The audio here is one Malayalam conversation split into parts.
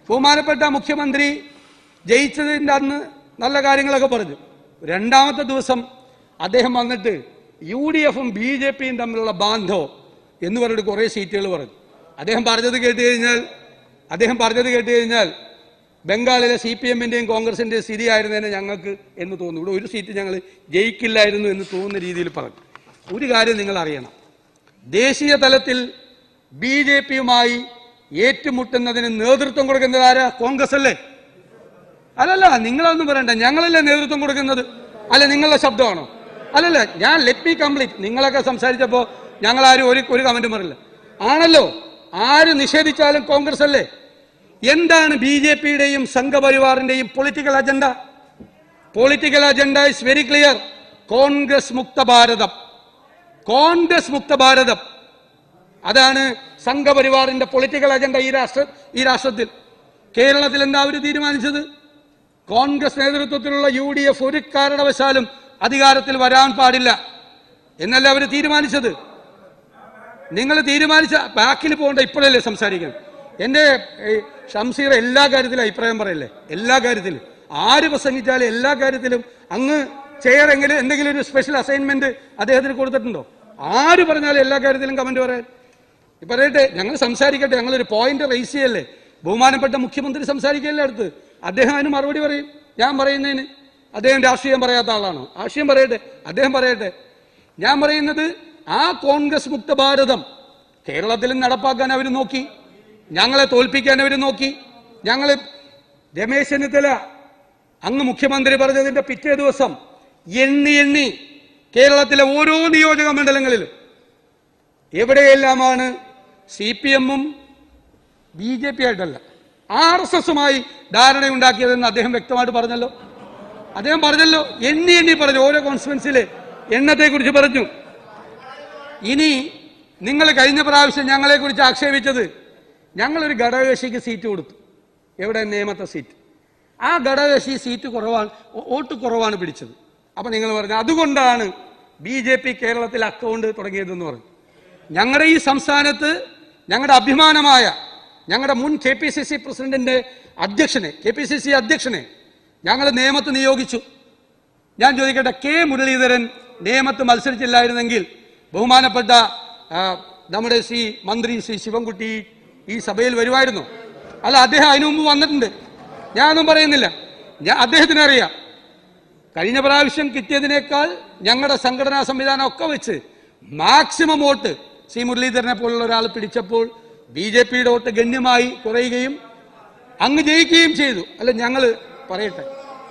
ബഹുമാനപ്പെട്ട മുഖ്യമന്ത്രി ജയിച്ചതിൻ്റെ അന്ന് നല്ല കാര്യങ്ങളൊക്കെ പറഞ്ഞു രണ്ടാമത്തെ ദിവസം അദ്ദേഹം വന്നിട്ട് യു ഡി എഫും ബി ജെ പിയും തമ്മിലുള്ള ബാന്ധവം എന്ന് പറഞ്ഞിട്ട് കുറേ സീറ്റുകൾ പറഞ്ഞു അദ്ദേഹം പറഞ്ഞത് കേട്ട് കഴിഞ്ഞാൽ അദ്ദേഹം പറഞ്ഞത് കേട്ട് കഴിഞ്ഞാൽ ബംഗാളിലെ സി പി എമ്മിൻ്റെയും കോൺഗ്രസിൻ്റെയും സ്ഥിതിയായിരുന്നതിന് ഞങ്ങൾക്ക് എന്ന് തോന്നുന്നു ഇവിടെ ഒരു സീറ്റ് ഞങ്ങൾ ജയിക്കില്ലായിരുന്നു എന്ന് തോന്നുന്ന രീതിയിൽ പറഞ്ഞു ഒരു കാര്യം നിങ്ങൾ അറിയണം ദേശീയ തലത്തിൽ ബി ജെ പിയുമായി ഏറ്റുമുട്ടുന്നതിന് നേതൃത്വം കൊടുക്കുന്നത് ആരാ കോൺഗ്രസ് അല്ലേ അല്ലല്ല നിങ്ങളൊന്നും പറയണ്ട ഞങ്ങളല്ലേ നേതൃത്വം കൊടുക്കുന്നത് അല്ല നിങ്ങളുടെ ശബ്ദമാണോ അല്ലല്ല ഞാൻ ലെറ്റ് മീ കംപ്ലീറ്റ് നിങ്ങളൊക്കെ സംസാരിച്ചപ്പോൾ ഞങ്ങൾ ആരും ഒരു ഒരു കമന്റും പറയില്ല ആണല്ലോ ആര് നിഷേധിച്ചാലും കോൺഗ്രസ് അല്ലേ എന്താണ് ബി ജെ പിയുടെയും സംഘപരിവാറിന്റെയും political agenda political agenda is very clear Congress മുക്ത ഭാരതം കോൺഗ്രസ് മുക്ത ഭാരതം അതാണ് സംഘപരിവാറിന്റെ പൊളിറ്റിക്കൽ അജണ്ട ഈ രാഷ്ട്ര ഈ രാഷ്ട്രത്തിൽ കേരളത്തിൽ എന്താ അവർ തീരുമാനിച്ചത് കോൺഗ്രസ് നേതൃത്വത്തിലുള്ള യു ഡി എഫ് ഒരു കാരണവശാലും അധികാരത്തിൽ വരാൻ പാടില്ല എന്നല്ല അവർ തീരുമാനിച്ചത് നിങ്ങൾ തീരുമാനിച്ച ബാക്കിൽ പോകേണ്ട ഇപ്പോഴല്ലേ സംസാരിക്കണം എൻ്റെ ഏ, ഷംസീർ എല്ലാ കാര്യത്തിലും അഭിപ്രായം പറയല്ലേ എല്ലാ കാര്യത്തിലും ആര് പ്രസംഗിച്ചാലും എല്ലാ കാര്യത്തിലും അങ്ങ് ചെയർ എങ്കിലും എന്തെങ്കിലും ഒരു സ്പെഷ്യൽ അസൈൻമെന്റ് അദ്ദേഹത്തിന് കൊടുത്തിട്ടുണ്ടോ ആര് പറഞ്ഞാലും എല്ലാ കാര്യത്തിലും കമന്റ് പറയാൻ ഈ പറയട്ടെ ഞങ്ങൾ സംസാരിക്കട്ടെ ഞങ്ങളൊരു പോയിന്റ് റേസ് ചെയ്യല്ലേ ബഹുമാനപ്പെട്ട മുഖ്യമന്ത്രി സംസാരിക്കല്ലേ അടുത്ത് അദ്ദേഹം അതിന് മറുപടി പറയും ഞാൻ പറയുന്നതിന് അദ്ദേഹം രാഷ്ട്രീയം പറയാത്ത ആളാണോ രാഷ്ട്രീയം പറയട്ടെ അദ്ദേഹം പറയട്ടെ ഞാൻ പറയുന്നത് ആ കോൺഗ്രസ് മുക്ത ഭാരതം കേരളത്തിലും നടപ്പാക്കാൻ അവർ നോക്കി ഞങ്ങളെ തോൽപ്പിക്കാൻ അവർ നോക്കി ഞങ്ങൾ രമേശ് ചെന്നിത്തല അങ്ങ് മുഖ്യമന്ത്രി പറഞ്ഞതിന്റെ പിറ്റേ ദിവസം എണ്ണി എണ്ണി കേരളത്തിലെ ഓരോ നിയോജക മണ്ഡലങ്ങളിലും എവിടെയെല്ലാമാണ് സി പി എമ്മും ബി ജെ പി ആയിട്ടല്ല ആർ എസ് എസുമായി ധാരണയുണ്ടാക്കിയതെന്ന് അദ്ദേഹം വ്യക്തമായിട്ട് പറഞ്ഞല്ലോ അദ്ദേഹം പറഞ്ഞല്ലോ എണ്ണി എണ്ണി പറഞ്ഞു ഓരോ കോൺസ്റ്റിറ്റ്യൻസിലെ എണ്ണത്തെ കുറിച്ച് പറഞ്ഞു ഇനി നിങ്ങൾ കഴിഞ്ഞ പ്രാവശ്യം ഞങ്ങളെ കുറിച്ച് ആക്ഷേപിച്ചത് ഞങ്ങളൊരു ഘടകകക്ഷിക്ക് സീറ്റ് കൊടുത്തു എവിടെ നിയമത്തെ സീറ്റ് ആ ഘടകകക്ഷി സീറ്റ് കുറവാണ് വോ- വോട്ട് കുറവാണ് പിടിച്ചത് അപ്പൊ നിങ്ങൾ പറഞ്ഞു അതുകൊണ്ടാണ് ബി ജെ പി കേരളത്തിൽ അക്കൗണ്ട് തുടങ്ങിയതെന്ന് പറഞ്ഞു ഞങ്ങളുടെ ഈ സംസ്ഥാനത്ത് ഞങ്ങളുടെ അഭിമാനമായ ഞങ്ങളുടെ മുൻ കെ പി സി സി പ്രസിഡന്റിന്റെ അധ്യക്ഷനെ കെ പി സി സി അധ്യക്ഷനെ ഞങ്ങൾ നിയമത്ത് നിയോഗിച്ചു ഞാൻ ചോദിക്കട്ടെ കെ മുരളീധരൻ നിയമത്ത് മത്സരിച്ചില്ലായിരുന്നെങ്കിൽ ബഹുമാനപ്പെട്ട ആ, നമ്മുടെ ശ്രീ മന്ത്രി ശ്രീ ശിവൻകുട്ടി ഈ സഭയിൽ വരുമായിരുന്നു അല്ല അദ്ദേഹം അതിനു മുമ്പ് വന്നിട്ടുണ്ട് ഞാനൊന്നും പറയുന്നില്ല ഞാൻ അദ്ദേഹത്തിന് അറിയാം കഴിഞ്ഞ പ്രാവശ്യം കിട്ടിയതിനേക്കാൾ ഞങ്ങളുടെ സംഘടനാ സംവിധാനം ഒക്കെ വെച്ച് മാക്സിമം വോട്ട് ശ്രീ മുരളീധരനെ പോലുള്ള ഒരാൾ പിടിച്ചപ്പോൾ ബി ജെ പിയുടെ വോട്ട് ഗണ്യമായി കുറയുകയും അങ്ങ് ജയിക്കുകയും ചെയ്തു അല്ല ഞങ്ങൾ പറയട്ടെ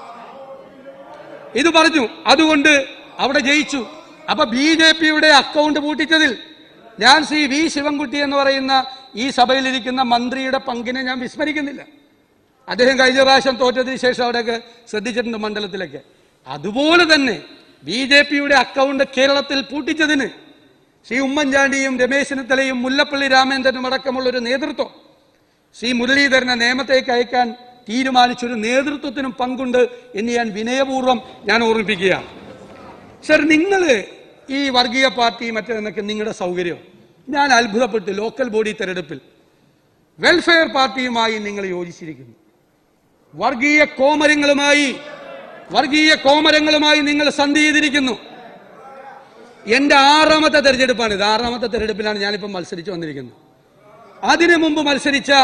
ഇത് പറഞ്ഞു അതുകൊണ്ട് അവിടെ ജയിച്ചു അപ്പൊ ബി ജെ പിയുടെ അക്കൗണ്ട് പൂട്ടിച്ചതിൽ ഞാൻ ശ്രീ വി ശിവൻകുട്ടി എന്ന് പറയുന്ന ഈ സഭയിലിരിക്കുന്ന മന്ത്രിയുടെ പങ്കിനെ ഞാൻ വിസ്മരിക്കുന്നില്ല അദ്ദേഹം കഴിഞ്ഞ പ്രാവശ്യം തോറ്റതിന് ശേഷം അവിടെയൊക്കെ ശ്രദ്ധിച്ചിട്ടുണ്ട് മണ്ഡലത്തിലൊക്കെ അതുപോലെ തന്നെ ബി ജെ പിയുടെ അക്കൗണ്ട് കേരളത്തിൽ പൂട്ടിച്ചതിന് ശ്രീ ഉമ്മൻചാണ്ടിയും രമേശ് ചെന്നിത്തലയും മുല്ലപ്പള്ളി രാമേന്ദ്രനും അടക്കമുള്ള ഒരു നേതൃത്വം ശ്രീ മുരളീധരനെ നിയമത്തേക്ക് അയക്കാൻ തീരുമാനിച്ചൊരു നേതൃത്വത്തിനും പങ്കുണ്ട് എന്ന് ഞാൻ വിനയപൂർവ്വം ഞാൻ ഓർമ്മിപ്പിക്കുകയാണ് സർ നിങ്ങൾ ഈ വർഗീയ പാർട്ടി മറ്റേതെന്നൊക്കെ നിങ്ങളുടെ സൗകര്യം ഞാൻ അത്ഭുതപ്പെട്ടു ലോക്കൽ ബോഡി തെരഞ്ഞെടുപ്പിൽ വെൽഫെയർ പാർട്ടിയുമായി നിങ്ങൾ യോജിച്ചിരിക്കുന്നു വർഗീയ കോമരങ്ങളുമായി വർഗീയ കോമരങ്ങളുമായി നിങ്ങൾ സന്ധി ചെയ്തിരിക്കുന്നു എന്റെ ആറാമത്തെ തെരഞ്ഞെടുപ്പാണ് ഇത് ആറാമത്തെ തെരഞ്ഞെടുപ്പിലാണ് ഞാനിപ്പോൾ മത്സരിച്ചു വന്നിരിക്കുന്നത് അതിനു മുമ്പ് മത്സരിച്ച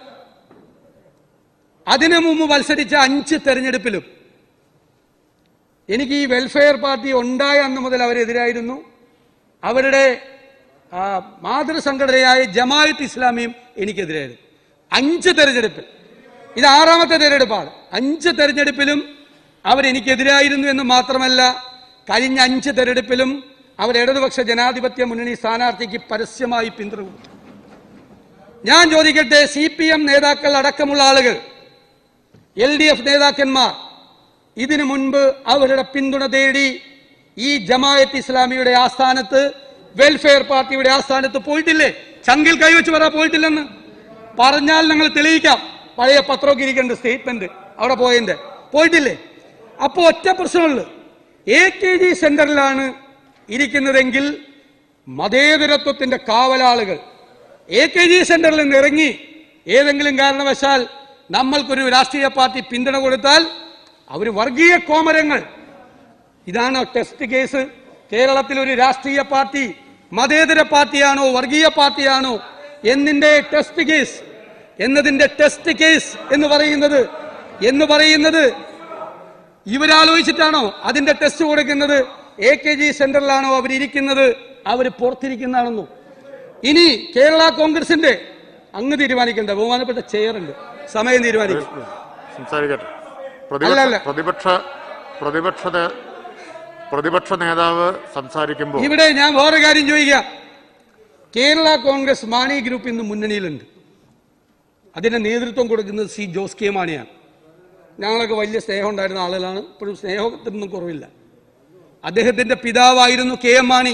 അതിനു മുമ്പ് മത്സരിച്ച അഞ്ച് തെരഞ്ഞെടുപ്പിലും എനിക്ക് ഈ വെൽഫെയർ പാർട്ടി ഉണ്ടായ അന്ന് മുതൽ അവരെതിരായിരുന്നു അവരുടെ ആ, മാതൃസംഘടനയായ ജമായത്ത് ഇസ്ലാമിയും എനിക്കെതിരായിരുന്നു അഞ്ച് തെരഞ്ഞെടുപ്പിൽ ഇത് ആറാമത്തെ തെരഞ്ഞെടുപ്പാണ് അഞ്ച് തെരഞ്ഞെടുപ്പിലും അവരെനിക്കെതിരായിരുന്നു എന്ന് മാത്രമല്ല കഴിഞ്ഞ അഞ്ച് തെരഞ്ഞെടുപ്പിലും അവർ ഇടതുപക്ഷ ജനാധിപത്യ മുന്നണി സ്ഥാനാർത്ഥിക്ക് പരസ്യമായി പിന്തുണ കൊടുത്തു ഞാൻ ചോദിക്കട്ടെ സി പി എം നേതാക്കൾ അടക്കമുള്ള ആളുകൾ എൽ ഡി എഫ് നേതാക്കന്മാർ ഇതിനു മുൻപ് അവരുടെ പിന്തുണ തേടി ഈ ജമായത്ത് ഇസ്ലാമിയുടെ ആസ്ഥാനത്ത് വെൽഫെയർ പാർട്ടിയുടെ ആസ്ഥാനത്ത് പോയിട്ടില്ലേ ചങ്കിൽ കൈവച്ച് പറ പോയിട്ടില്ലെന്ന് പറഞ്ഞാൽ ഞങ്ങൾ തെളിയിക്കാം പഴയ പത്രമൊക്കെ ഇരിക്കേണ്ട സ്റ്റേറ്റ്മെന്റ് അവിടെ പോയതിന്റെ പോയിട്ടില്ലേ അപ്പോ ഒറ്റ പ്രശ്നമുള്ളു എ കെ ജി സെന്ററിലാണ് ഇരിക്കുന്നതെങ്കിൽ മതേതരത്വത്തിന്റെ കാവലാളുകൾ എ കെ ജി സെന്ററിൽ നിന്ന് ഇറങ്ങി ഏതെങ്കിലും കാരണവശാൽ നമ്മൾക്കൊരു രാഷ്ട്രീയ പാർട്ടി പിന്തുണ കൊടുത്താൽ അവർ വർഗീയ കോമരങ്ങൾ ഇതാണ് ടെസ്റ്റ് കേസ് കേരളത്തിൽ ഒരു രാഷ്ട്രീയ പാർട്ടി മതേതര പാർട്ടിയാണോ വർഗീയ പാർട്ടിയാണോ എന്നിന്റെ ടെസ്റ്റ് കേസ് എന്നതിന്റെ ടെസ്റ്റ് കേസ് എന്ന് പറയുന്നത് എന്ന് പറയുന്നത് ഇവരാലോചിച്ചിട്ടാണോ അതിന്റെ ടെസ്റ്റ് കൊടുക്കുന്നത് എ കെ ജി സെന്ററിലാണോ അവരിയ്ക്കുന്നത് അവർ പുറത്തിരിക്കുന്നതാണെന്നോ ഇനി കേരള കോൺഗ്രസിന്റെ അങ്ങ് തീരുമാനിക്കേണ്ട ബഹുമാനപ്പെട്ട ചെയറുണ്ട് സമയം തീരുമാനിക്കും സംസാരിക്കട്ടെ അല്ല, അല്ല. പ്രതിപക്ഷ പ്രതിപക്ഷ നേ- പ്രതിപക്ഷ നേതാവ് സംസാരിക്കുമ്പോൾ ഇവിടെ ഞാൻ വേറെ കാര്യം ചോദിക്കാം കേരള കോൺഗ്രസ് മാണി ഗ്രൂപ്പ് ഇന്ന് മുന്നണിയിലുണ്ട് അതിന്റെ നേതൃത്വം കൊടുക്കുന്നത് സി ജോസ് കെ മാണിയാണ് ഞങ്ങളൊക്കെ വലിയ സ്നേഹം ഉണ്ടായിരുന്ന ആളുകളാണ് ഇപ്പോഴും സ്നേഹത്തിനൊന്നും കുറവില്ല അദ്ദേഹത്തിന്റെ പിതാവായിരുന്നു കെ എം മാണി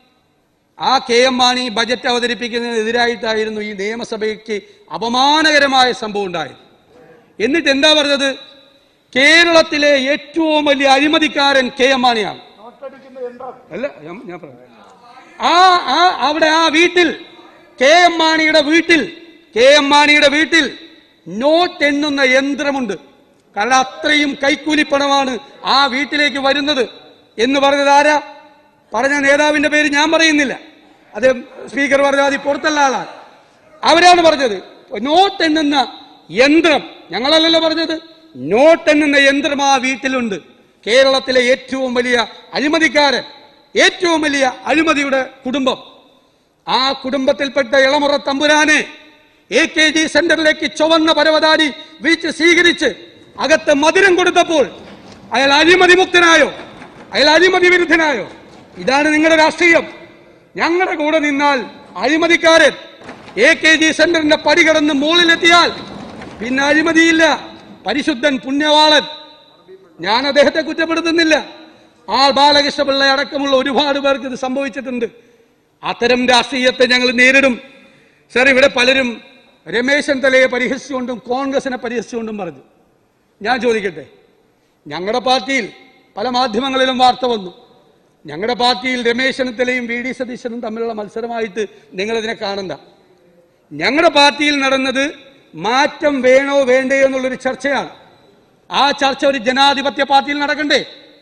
ആ കെ എം മാണി ബജറ്റ് അവതരിപ്പിക്കുന്നതിനെതിരായിട്ടായിരുന്നു ഈ നിയമസഭയ്ക്ക് അപമാനകരമായ സംഭവം ഉണ്ടായത് എന്നിട്ട് എന്താ പറഞ്ഞത് കേരളത്തിലെ ഏറ്റവും വലിയ അഴിമതിക്കാരൻ കെ എം മാണിയാണ് അല്ല ഞാൻ- ഞാൻ പറയാം ആ ആ അവിടെ ആ വീട്ടിൽ കെ എം മാണിയുടെ വീട്ടിൽ കെ എം മാണിയുടെ വീട്ടിൽ നോട്ട് എണ്ണുന്ന യന്ത്രമുണ്ട് കാരണം അത്രയും കൈക്കൂലിപ്പണമാണ് ആ വീട്ടിലേക്ക് വരുന്നത് എന്ന് പറഞ്ഞത് ആരാ പറഞ്ഞ നേതാവിന്റെ പേര് ഞാൻ പറയുന്നില്ല അത് സ്പീക്കർ പറഞ്ഞ അത് പുറത്തുള്ള ആളാണ് അവരാണ് പറഞ്ഞത് നോട്ട് എണ്ണുന്ന യന്ത്രം ഞങ്ങളല്ലല്ലോ പറഞ്ഞത് നോട്ട് എണ്ണുന്ന യന്ത്രം ആ വീട്ടിലുണ്ട് കേരളത്തിലെ ഏറ്റവും വലിയ അഴിമതിക്കാരൻ ഏറ്റവും വലിയ അഴിമതിയുടെ കുടുംബം ആ കുടുംബത്തിൽപ്പെട്ട ഇളമുറ തമ്പുരാനെ എ കെ ജി സെന്ററിലേക്ക് ചുവന്ന പരവതാനി വീഴ്ച സ്വീകരിച്ച് അകത്ത് മധുരം കൊടുത്തപ്പോൾ അയാൾ അഴിമതി മുക്തനായോ അയാൾ അഴിമതി വിരുദ്ധനായോ ഇതാണ് നിങ്ങളുടെ രാഷ്ട്രീയം ഞങ്ങളുടെ കൂടെ നിന്നാൽ അഴിമതിക്കാരൻ എ കെ ജി സെന്ററിന്റെ പടി കടന്ന് മുകളിലെത്തിയാൽ പിന്നെ അഴിമതിയില്ല പരിശുദ്ധൻ പുണ്യവാളൻ ഞാൻ അദ്ദേഹത്തെ കുറ്റപ്പെടുത്തുന്നില്ല ആൾ ബാലകൃഷ്ണപിള്ള അടക്കമുള്ള ഒരുപാട് പേർക്ക് ഇത് സംഭവിച്ചിട്ടുണ്ട് അത്തരം രാഷ്ട്രീയത്തെ ഞങ്ങൾ നേരിടും സർ ഇവിടെ പലരും രമേശ് ചെന്നിത്തലയെ പരിഹസിച്ചുകൊണ്ടും കോൺഗ്രസിനെ പരിഹസിച്ചുകൊണ്ടും പറഞ്ഞു ഞാൻ ചോദിക്കട്ടെ ഞങ്ങളുടെ പാർട്ടിയിൽ പല മാധ്യമങ്ങളിലും വാർത്ത വന്നു ഞങ്ങളുടെ പാർട്ടിയിൽ രമേശ് ചെന്നിത്തലയും വി ഡി സതീശനും തമ്മിലുള്ള മത്സരമായിട്ട് നിങ്ങളിതിനെ കാണണ്ട ഞങ്ങളുടെ പാർട്ടിയിൽ നടന്നത് മാറ്റം വേണോ വേണ്ടയോ എന്നുള്ളൊരു ചർച്ചയാണ് ആ ചർച്ച ഒരു ജനാധിപത്യ പാർട്ടിയിൽ നടക്കണ്ടേ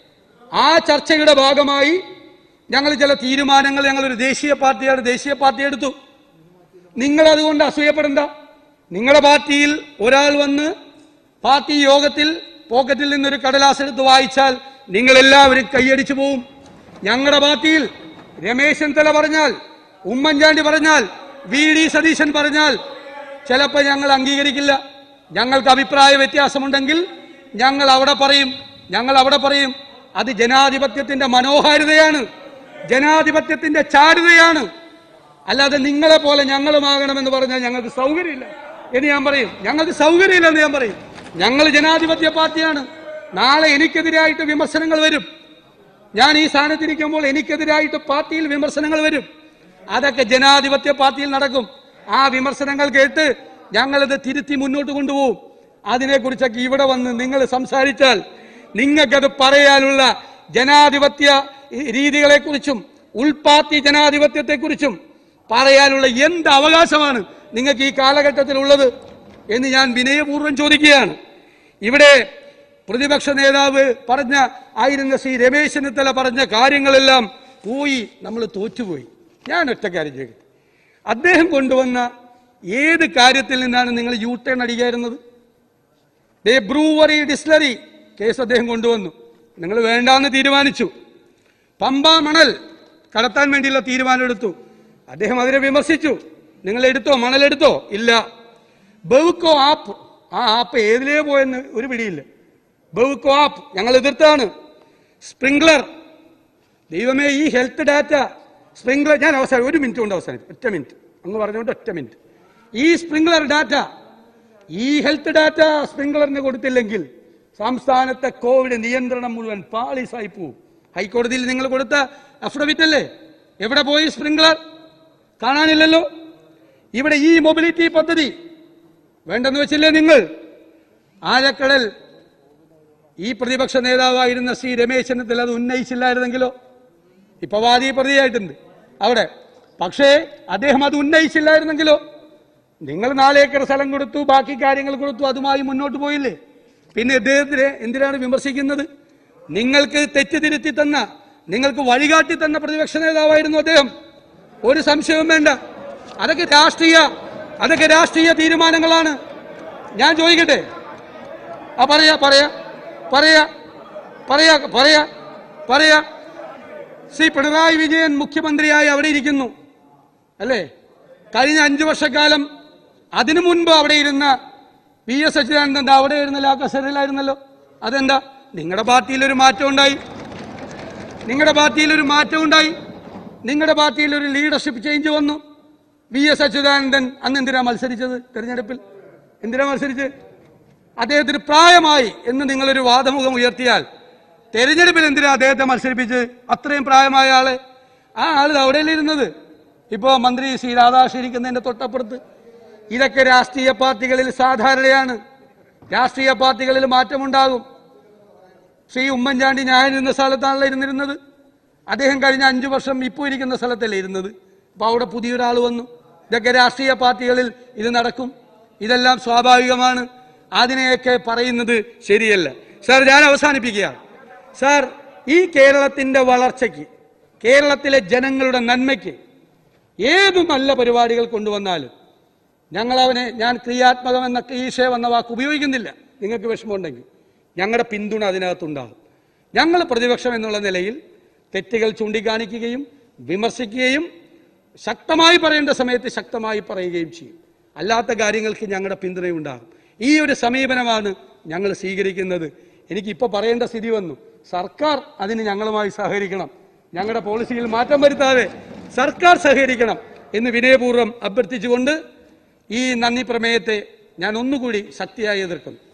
ആ ചർച്ചയുടെ ഭാഗമായി ഞങ്ങൾ ചില തീരുമാനങ്ങൾ ഞങ്ങൾ ഒരു ദേശീയ പാർട്ടിയാണ് ദേശീയ പാർട്ടി എടുത്തു നിങ്ങൾ അതുകൊണ്ട് അസൂയപ്പെടണ്ട നിങ്ങളുടെ പാർട്ടിയിൽ ഒരാൾ വന്ന് പാർട്ടി യോഗത്തിൽ പോക്കറ്റിൽ നിന്നൊരു കടലാസ് എടുത്ത് വായിച്ചാൽ നിങ്ങൾ എല്ലാവരും കൈയടിച്ചു പോവും ഞങ്ങളുടെ പാർട്ടിയിൽ രമേശ് ചെന്നിത്തല പറഞ്ഞാൽ ഉമ്മൻചാണ്ടി പറഞ്ഞാൽ വി ഡി സതീശൻ പറഞ്ഞാൽ ചിലപ്പോൾ ഞങ്ങൾ അംഗീകരിക്കില്ല ഞങ്ങൾക്ക് അഭിപ്രായ വ്യത്യാസമുണ്ടെങ്കിൽ ഞങ്ങൾ അവിടെ പറയും ഞങ്ങൾ അവിടെ പറയും അത് ജനാധിപത്യത്തിന്റെ മനോഹാരിതയാണ് ജനാധിപത്യത്തിന്റെ ചാരുതയാണ് അല്ലാതെ നിങ്ങളെ പോലെ ഞങ്ങളുമാകണമെന്ന് പറഞ്ഞാൽ ഞങ്ങൾക്ക് സൗകര്യമില്ല എന്ന് ഞാൻ പറയും ഞങ്ങൾക്ക് സൗകര്യമില്ലെന്ന് ഞാൻ പറയും ഞങ്ങൾ ജനാധിപത്യ പാർട്ടിയാണ് നാളെ എനിക്കെതിരായിട്ട് വിമർശനങ്ങൾ വരും ഞാൻ ഈ സ്ഥാനത്തിരിക്കുമ്പോൾ എനിക്കെതിരായിട്ട് പാർട്ടിയിൽ വിമർശനങ്ങൾ വരും അതൊക്കെ ജനാധിപത്യ പാർട്ടിയിൽ നടക്കും ആ വിമർശനങ്ങൾ കേട്ട് ഞങ്ങളിത് തിരുത്തി മുന്നോട്ട് കൊണ്ടുപോകും അതിനെക്കുറിച്ചൊക്കെ ഇവിടെ വന്ന് നിങ്ങൾ സംസാരിച്ചാൽ നിങ്ങൾക്കത് പറയാനുള്ള ജനാധിപത്യ രീതികളെക്കുറിച്ചും ഉൾപാർട്ടി ജനാധിപത്യത്തെക്കുറിച്ചും പറയാനുള്ള എന്ത് അവകാശമാണ് നിങ്ങൾക്ക് ഈ കാലഘട്ടത്തിലുള്ളത് എന്ന് ഞാൻ വിനയപൂർവ്വം ചോദിക്കുകയാണ് ഇവിടെ പ്രതിപക്ഷ നേതാവ് പറഞ്ഞ ആയിരുന്ന ശ്രീ രമേശ് ചെന്നിത്തല പറഞ്ഞ കാര്യങ്ങളെല്ലാം പോയി നമ്മൾ തോറ്റുപോയി ഞാൻ ഒറ്റ കാര്യം ചോദിക്കട്ടെ അദ്ദേഹം കൊണ്ടുവന്ന ഏത് കാര്യത്തിൽ നിന്നാണ് നിങ്ങൾ യു ടേൺ അടിക്കായിരുന്നത് ദേ ബ്രൂവറി ഡിസ്ലറി കേസ് അദ്ദേഹം കൊണ്ടുവന്നു നിങ്ങൾ വേണ്ടാന്ന് തീരുമാനിച്ചു പമ്പ മണൽ കടത്താൻ വേണ്ടിയുള്ള തീരുമാനം എടുത്തു അദ്ദേഹം അതിനെ വിമർശിച്ചു നിങ്ങൾ എടുത്തോ മണലെടുത്തോ ഇല്ല ബെവുക്കോ ആപ്പ് ആ ആപ്പ് ഏതിലേ പോയെന്ന് ഒരു പിടിയില്ല ബെവുക്കോ ആപ്പ് ഞങ്ങൾ എതിർത്താണ് സ്പ്രിംഗ്ലർ ദൈവമേ ഈ ഹെൽത്ത് ഡാറ്റ സ്പ്രിംഗ്ലർ ഞാൻ അവസാനം ഒരു മിനിറ്റ് കൊണ്ട് അവസാനിക്കും ഒറ്റ മിനിറ്റ് അങ്ങ് പറഞ്ഞുകൊണ്ട് ഒറ്റ മിനിറ്റ് ഈ സ്പ്രിംഗ്ലർ ഡാറ്റ ഈ ഹെൽത്ത് ഡാറ്റ സ്പ്രിംഗ്ലറിന് കൊടുത്തില്ലെങ്കിൽ സംസ്ഥാനത്തെ കോവിഡ് നിയന്ത്രണം മുഴുവൻ പാളീസായി പോവും ഹൈക്കോടതിയിൽ നിങ്ങൾ കൊടുത്ത അഫിഡവിറ്റ് അല്ലേ എവിടെ പോയി സ്പ്രിംഗ്ലർ കാണാനില്ലല്ലോ ഇവിടെ ഈ മൊബിലിറ്റി പദ്ധതി വേണ്ടെന്ന് വെച്ചില്ലേ നിങ്ങൾ ആഴക്കടൽ ഈ പ്രതിപക്ഷ നേതാവായിരുന്ന ശ്രീ രമേശ് ചെന്നിത്തല അത് ഉന്നയിച്ചില്ലായിരുന്നെങ്കിലോ ഇപ്പൊ വാദി പ്രതിയായിട്ടുണ്ട് അവിടെ പക്ഷേ അദ്ദേഹം അത് ഉന്നയിച്ചില്ലായിരുന്നെങ്കിലോ നിങ്ങൾ നാലേക്കർ സ്ഥലം കൊടുത്തു ബാക്കി കാര്യങ്ങൾ കൊടുത്തു അതുമായി മുന്നോട്ട് പോയില്ലേ പിന്നെ ഇദ്ദേഹത്തിനെ എന്തിനാണ് വിമർശിക്കുന്നത് നിങ്ങൾക്ക് തെറ്റിതിരുത്തി തന്ന നിങ്ങൾക്ക് വഴികാട്ടി തന്ന പ്രതിപക്ഷ നേതാവായിരുന്നു അദ്ദേഹം ഒരു സംശയവും വേണ്ട അതൊക്കെ രാഷ്ട്രീയ അതൊക്കെ രാഷ്ട്രീയ തീരുമാനങ്ങളാണ് ഞാൻ ചോദിക്കട്ടെ ആ പറയാ പറയാ പറയാ പറയാ പറയാ പറയാ ശ്രീ പിണറായി വിജയൻ മുഖ്യമന്ത്രിയായി അവിടെ ഇരിക്കുന്നു അല്ലേ കഴിഞ്ഞ അഞ്ചു വർഷക്കാലം അതിനു മുൻപ് അവിടെ ഇരുന്ന വി എസ് അച്യുതാനന്ദൻ ദാ അവിടെ ഇരുന്നല്ലോ ആ കസേരയിലായിരുന്നല്ലോ അതെന്താ നിങ്ങളുടെ പാർട്ടിയിൽ ഒരു മാറ്റം ഉണ്ടായി നിങ്ങളുടെ പാർട്ടിയിൽ ഒരു മാറ്റം ഉണ്ടായി നിങ്ങളുടെ പാർട്ടിയിൽ ഒരു ലീഡർഷിപ്പ് ചേഞ്ച് വന്നു വി എസ് അച്യുതാനന്ദൻ അന്ന് എന്തിനാ മത്സരിച്ചത് തെരഞ്ഞെടുപ്പിൽ എന്തിനാ മത്സരിച്ചത് അദ്ദേഹത്തിന് പ്രായമായി എന്ന് നിങ്ങളൊരു വാദമുഖം ഉയർത്തിയാൽ തെരഞ്ഞെടുപ്പിൽ എന്തിനാ അദ്ദേഹത്തെ മത്സരിപ്പിച്ച് അത്രയും പ്രായമായ ആളെ ആ ആള് അവിടെയല്ലേ ഇരുന്നത് ഇപ്പോ മന്ത്രി ശ്രീ രാധാകൃഷ്ണൻ ഇരിക്കുന്നതിന്റെ തൊട്ടപ്പുറത്ത് ഇതൊക്കെ രാഷ്ട്രീയ പാർട്ടികളിൽ സാധാരണയാണ് രാഷ്ട്രീയ പാർട്ടികളിൽ മാറ്റമുണ്ടാകും ശ്രീ ഉമ്മൻചാണ്ടി ഞാൻ ഇരുന്ന സ്ഥലത്താണല്ലോ ഇരുന്നിരുന്നത് അദ്ദേഹം കഴിഞ്ഞ അഞ്ചു വർഷം ഇപ്പോൾ ഇരിക്കുന്ന സ്ഥലത്തല്ലേ ഇരുന്നത് അപ്പൊ അവിടെ പുതിയൊരാൾ വന്നു ഇതൊക്കെ രാഷ്ട്രീയ പാർട്ടികളിൽ ഇത് നടക്കും ഇതെല്ലാം സ്വാഭാവികമാണ് അതിനെയൊക്കെ പറയുന്നത് ശരിയല്ല സാർ ഞാൻ അവസാനിപ്പിക്കുകയാണ് സാർ ഈ കേരളത്തിന്റെ വളർച്ചയ്ക്ക് കേരളത്തിലെ ജനങ്ങളുടെ നന്മയ്ക്ക് ഏത് നല്ല പരിപാടികൾ കൊണ്ടുവന്നാലും ഞങ്ങൾ അവനെ ഞാൻ ക്രിയാത്മകം എന്ന ക്ലീശേ വന്ന വാക്ക് ഉപയോഗിക്കുന്നില്ല നിങ്ങൾക്ക് വിഷമമുണ്ടെങ്കിൽ ഞങ്ങളുടെ പിന്തുണ അതിനകത്തുണ്ടാകും ഞങ്ങൾ പ്രതിപക്ഷം എന്നുള്ള നിലയിൽ തെറ്റുകൾ ചൂണ്ടിക്കാണിക്കുകയും വിമർശിക്കുകയും ശക്തമായി പറയേണ്ട സമയത്ത് ശക്തമായി പറയുകയും ചെയ്യും അല്ലാത്ത കാര്യങ്ങൾക്ക് ഞങ്ങളുടെ പിന്തുണയുണ്ടാകും ഈ ഒരു സമീപനമാണ് ഞങ്ങൾ സ്വീകരിക്കുന്നത് എനിക്കിപ്പോൾ പറയേണ്ട സ്ഥിതി വന്നു സർക്കാർ അതിന് ഞങ്ങളുമായി സഹകരിക്കണം ഞങ്ങളുടെ പോളിസിയിൽ മാറ്റം വരുത്താതെ സർക്കാർ സഹകരിക്കണം എന്ന് വിനയപൂർവ്വം അഭ്യർത്ഥിച്ചുകൊണ്ട് ഈ നന്ദി പ്രമേയത്തെ ഞാൻ ഒന്നുകൂടി ശക്തിയായി എതിർക്കുന്നു